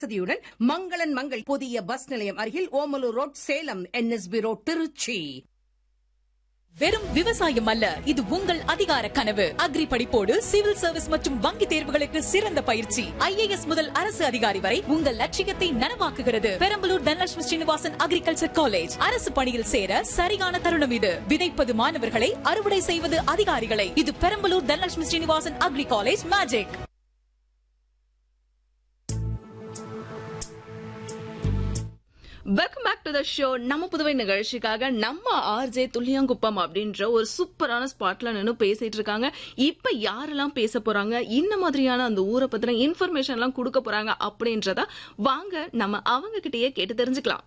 வசதியுடன் மங்களன் மங்கள் புதிய பஸ் நிலையம் அருகில் Omalur road Salem NSB road Trichy வெறும் விவசாயம் அல்ல இது உங்கள் அதிகார கனவு அக்ரி படிப்போடு சிவில் சர்வீஸ் மற்றும் வங்கி தேர்வுகளுக்கு சிறந்த பயிற்சி ஐஏஎஸ் முதல் அரசு அதிகாரி வரை உங்கள் லட்சியத்தை நனவாக்குகிறது பெரம்பலூர் தனலட்சுமி ஸ்ரீனிவாசன் அக்ரிகல்ச்சர் காலேஜ் அரசு பணியில் சேர சரியான தருணம் இது விதைப்பது மாணவர்களை அறுவடை செய்வது அதிகாரிகளை இது Perambalur Dhanalakshmi Srinivasan agri college magic welcome back to the show நம்ம புதுவை நிகழ்ச்சிக்காக நம்ம ஆர்ஜே துல்லியாங்குப்பம் அப்படின்ற ஒரு சூப்பரான ஸ்பாட்ல நின்று பேசிட்டு இருக்காங்க இப்ப யாரெல்லாம் பேச போறாங்க இந்த மாதிரியான அந்த ஊரை பத்தின இன்ஃபர்மேஷன் எல்லாம் கொடுக்க போறாங்க அப்படின்றத வாங்க நம்ம அவங்க கிட்டயே கேட்டு தெரிஞ்சுக்கலாம்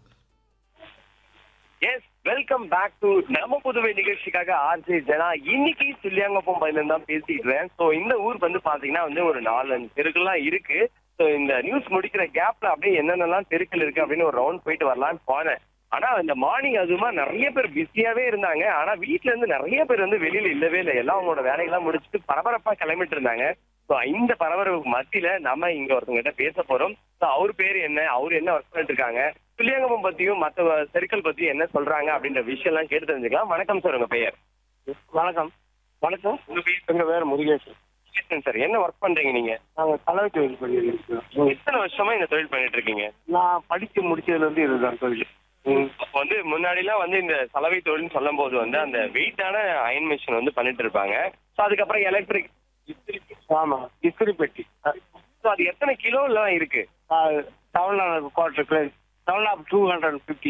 எஸ் வெல்கம் பேக் டு நம்ம புதுவை நிகழ்ச்சிக்காக ஆர்ஜே ஜனா இன்னைக்கு துல்லியாங்கப்பம் பயில தான் பேசிட்டு இருக்கேன் ஸோ இந்த ஊர் வந்து பாத்தீங்கன்னா வந்து ஒரு நாலஞ்சு தெருக்கெல்லாம் இருக்கு ஸோ இந்த நியூஸ் முடிக்கிற கேப்ல அப்படியே என்னென்னலாம் தெருக்கள் இருக்கு அப்படின்னு ஒரு ரவுண்ட் போயிட்டு வரலான்னு போனேன் ஆனா இந்த மார்னிங் அதுமா நிறைய பேர் பிஸியாவே இருந்தாங்க ஆனா வீட்ல இருந்து நிறைய பேர் வந்து வெளியில இல்லவே இல்லை எல்லாம் அவங்களோட வேலையெல்லாம் முடிச்சுட்டு பரபரப்பா கிளம்பிட்டு இருந்தாங்க ஸோ இந்த பரபரப்புக்கு மத்தியில நம்ம இங்க ஒருத்தவங்க கிட்ட பேச போறோம் ஸோ அவர் பேர் என்ன அவர் என்ன ஒர்க் பண்ணிட்டு இருக்காங்க துல்லியங்கமம் பத்தியும் மத்த தெருக்கள் பத்தியும் என்ன சொல்றாங்க அப்படின்ற விஷயம் எல்லாம் கேட்டு தெரிஞ்சுக்கலாம் வணக்கம் சார் உங்க பெயர் வணக்கம் வணக்கம் உங்க பேர் எங்க பேர் முருகேசன் முருகேசன் சார் என்ன ஒர்க் பண்றீங்க நீங்க நாங்க கலவை தொழில் பண்ணிருக்கோம் எத்தனை வருஷமா இந்த தொழில் பண்ணிட்டு இருக்கீங்க நான் படிச்சு முடிச்சதுல இருந்து இதுதான் தொழில் ம். அப்போ வந்து முன்னாடி எல்லாம் வந்து இந்த சலவை தொழில்னு சொல்லும் போது வந்து அந்த வெயிட்டான அயன் மிஷின் வந்து பண்ணிட்டு இருப்பாங்க ஸோ அதுக்கப்புறம் எலக்ட்ரிக் ஆமா இஸ்திரி பெட்டி ஸோ அது எத்தனை கிலோ எல்லாம் இருக்கு seven hundred quarter kilo seven half two hundred fifty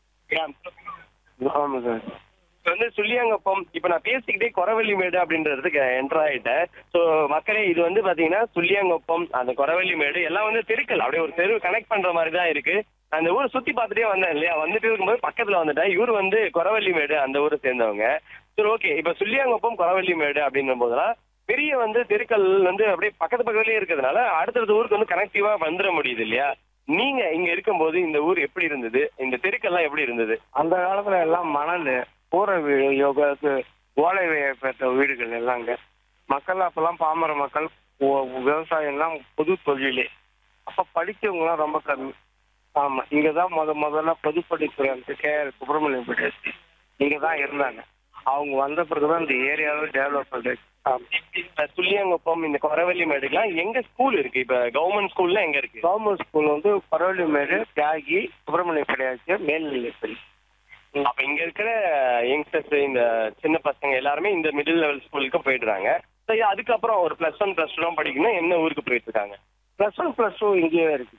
ஆமா சார் இப்ப வந்து சுள்ளியாங்கப்பம் இப்ப நான் பேசிக்கிட்டே குறவள்ளி மேடு அப்படின்றதுக்கு என்டர் ஆயிட்டேன் ஸோ மக்களே இது வந்து பாத்தீங்கன்னா சுள்ளியாங்கப்பம் அந்த குறவள்ளி மேடு எல்லாம் வந்து தெருக்கள் அப்படியே ஒரு தெரு கனெக்ட் பண்ற மாதிரி தான் இருக்கு அந்த ஊரை சுத்தி பார்த்துட்டே வந்தேன் இல்லையா வந்துட்டு இருக்கும்போது பக்கத்துல வந்துட்டேன் இவர் வந்து குறவள்ளி மேடு அந்த ஊரை சேர்ந்தவங்க சரி ஓகே இப்ப சுள்ளியாங்கப்பம் குறவள்ளி மேடு அப்படின்னும் போதெல்லாம் பெரிய வந்து தெருக்கள் வந்து அப்படியே பக்கத்து பக்கத்துலயே இருக்கிறதுனால அடுத்தடுத்த ஊருக்கு வந்து கனெக்டிவா வந்துட முடியுது இல்லையா நீங்க இங்க இருக்கும்போது இந்த ஊர் எப்படி இருந்தது இந்த தெருக்கள்லாம் எப்படி இருந்தது அந்த காலத்துல எல்லாம் மணல் கூரை வீடு யோகாக்கு ஓலை பெற்ற வீடுகள் எல்லாங்க மக்கள் அப்பெல்லாம் பாமர மக்கள் ஒ- விவசாயம்லாம் பொது தொழிலே அப்ப படிச்சவங்கலாம் ரொம்ப கம்மி ஆமா இங்கதான் முத முதல்ல பொதுப்படித்துறை கேஆர் சுப்பிரமணியம் பட்டேசி இங்க தான் இருந்தாங்க அவங்க வந்த பிறகுதான் இந்த ஏரியாவே டெவலப் பண்ணுறது இப்ப சுள்ளியங்குப்பம் இந்த குறவள்ளி மேடுக்கெல்லாம் எங்க ஸ்கூல் இருக்கு இப்ப கவர்மெண்ட் ஸ்கூல்ல எங்க இருக்கு கவர்மெண்ட் ஸ்கூல் வந்து பரவலிமேடு தியாகி சுப்பிரமணிய படையாச்சி மேல்நிலைப்பள்ளி அப்ப இங்க இருக்கிற யங்ஸ்டர்ஸ் இந்த சின்ன பசங்க எல்லாருமே இந்த மிடில் லெவல் ஸ்கூலுக்கு போயிடுறாங்க So, அதுக்கப்புறம் ஒரு பிளஸ் ஒன் பிளஸ் டூ படிக்கணும் என்ன ஊருக்கு போயிட்டு இருக்காங்க ப்ளஸ் ஒன் ப்ளஸ் டூ இங்கேயே இருக்கு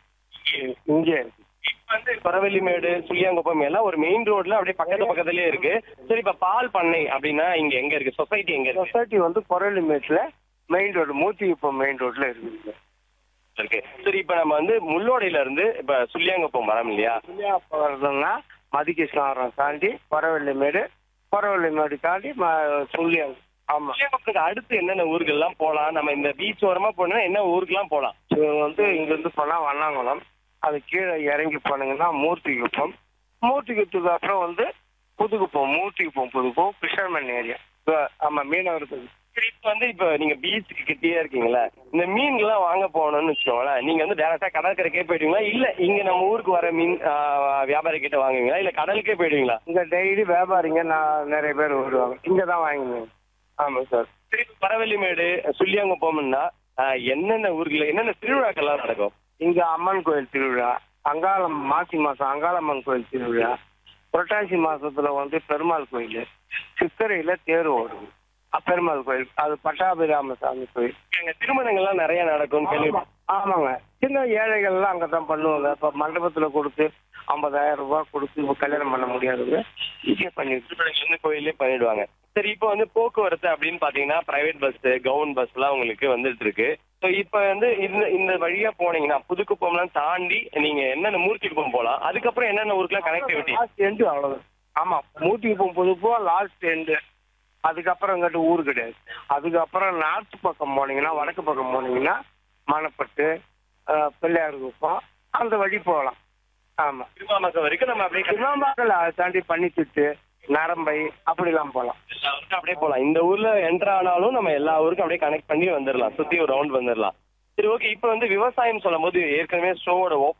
இங்கே இருக்கு இப்ப வந்து குறவள்ளிமேடு சுள்ளியாங்குப்பம் எல்லாம் ஒரு மெயின் ரோட்ல அப்படியே பக்கத்து பக்கத்துலயே இருக்கு சரி இப்ப பால் பண்ணை அப்படின்னா இங்க எங்க இருக்கு சொசைட்டி எங்க இருக்கு சொசைட்டி வந்து பரவலிமேட்டில் மெயின் ரோடு மூர்த்தி இப்போ மெயின் ரோட்ல இருக்குது இருக்கு சரி இப்ப நம்ம வந்து முள்ளோடையில இருந்து இப்ப சுள்ளியாங்குப்பம் வரோம் இல்லையா வருதுன்னா மதிகிருஷ்ணாவரம் தாண்டி பரவல்லிமேடு பரவல்லிமேடு தாண்டி ம- சுள்ளியம் ஆமா சுள்ளியாங்குப்பத்துக்கு அடுத்து என்னென்ன ஊர்கள்லாம் போலாம் நம்ம இந்த பீச் ஓரமா போனா என்ன ஊருக்குலாம் போலாம் இது வந்து இங்கிருந்து போனா வண்ணாங்குளம் அது கீழே இறங்கி போனீங்கன்னா மூர்த்திகுப்பம் மூர்த்திகுப்பத்துக்கு அப்புறம் வந்து புதுக்குப்பம் மூர்த்திக்குப்பம் புதுக்குப்பம் ஃபிஷர்மேன் ஏரியா ஆமா மீனவர்கள் சரி, இப்ப வந்து இப்ப நீங்க பீச்சுக்கு கிட்டயே இருக்கீங்களா இந்த மீன் எல்லாம் வாங்க போகணும்னு வச்சுக்கோங்களேன் நீங்க வந்து டேரக்டா கடற்கரைக்கே போயிடுவீங்களா இல்ல இங்க நம்ம ஊருக்கு வர மீன் ஆ, வியாபாரி கிட்ட வாங்குவீங்களா இல்ல கடலுக்கே போயிடுவீங்களா இங்க டெய்லி வியாபாரிங்க நான் நிறைய பேர் வருவாங்க இங்க தான் வாங்கினேன் ஆமா சார் சரி பரவல்லிமேடு சுள்ளியாங்குப்பம்னா ஆ, என்னென்ன ஊர்ல என்னென்ன திருவிழாக்கள்லாம் நடக்கும் இங்க அம்மன் கோயில் திருவிழா அங்காளம் மாசி மாசம் அங்காளம்மன் கோயில் திருவிழா புரட்டாசி மாசத்துல வந்து பெருமாள் கோயில் சித்திரையில தேர் ஓடும் அப்பெருமாள் கோயில் அது பட்டாபிராம சாமி கோயில் அங்க திருமணங்கள்லாம் நிறைய நடக்கும் கேள்வி ஆமாங்க சின்ன ஏழைகள்லாம் அங்கதான் பண்ணுவாங்க இப்ப மண்டபத்துல கொடுத்து ஐம்பதாயிரம் ரூபாய் கொடுத்து இப்ப கல்யாணம் பண்ண முடியாதுங்க இங்கே பண்ணிட்டு திருமணங்கள் வந்து கோயிலே பண்ணிடுவாங்க சரி இப்போ வந்து போக்குவரத்து அப்படின்னு பாத்தீங்கன்னா பிரைவேட் பஸ் கவர்மெண்ட் பஸ் எல்லாம் உங்களுக்கு வந்துட்டு இருக்கு ஸோ இப்போ வந்து இந்த இந்த வழியா போனீங்கன்னா புதுக்குப்பம்லாம் தாண்டி நீங்க என்னென்ன மூர்த்திக்குப்பம் போகலாம் அதுக்கப்புறம் என்னென்ன ஊருக்குலாம் கனெக்டிவிட்டி லாஸ்ட் எண்டு அவ்வளவுதான் ஆமா மூட்டிக்கு போகும் புதுப்போ லாஸ்ட் எண்டு அதுக்கப்புறம் இங்கிட்ட ஊர் கிடையாது அதுக்கப்புறம் நார்த் பக்கம் போனீங்கன்னா வடக்கு பக்கம் போனீங்கன்னா மணப்பட்டு அஹ், பிள்ளையார் குப்பம் அந்த வழி போகலாம் ஆமா திருமாமக்கம் வரைக்கும் நம்ம அப்படியே கண்டிப்பா திருவம்பாக்கல் அதை தாண்டி பண்ணிச்சுட்டு நரம்பை அப்படிலாம் போகலாம் எல்லா ஊருக்கும் அப்படியே போகலாம் இந்த ஊர்ல என்டர் ஆனாலும் நம்ம எல்லா ஊருக்கும் அப்படியே கனெக்ட் பண்ணி வந்துடலாம் சுத்தி ஒரு ரவுண்ட் வந்துடலாம் சரி ஓகே இப்போ வந்து விவசாயம் சொல்லும் போது ஏற்கனவே ஷோவோட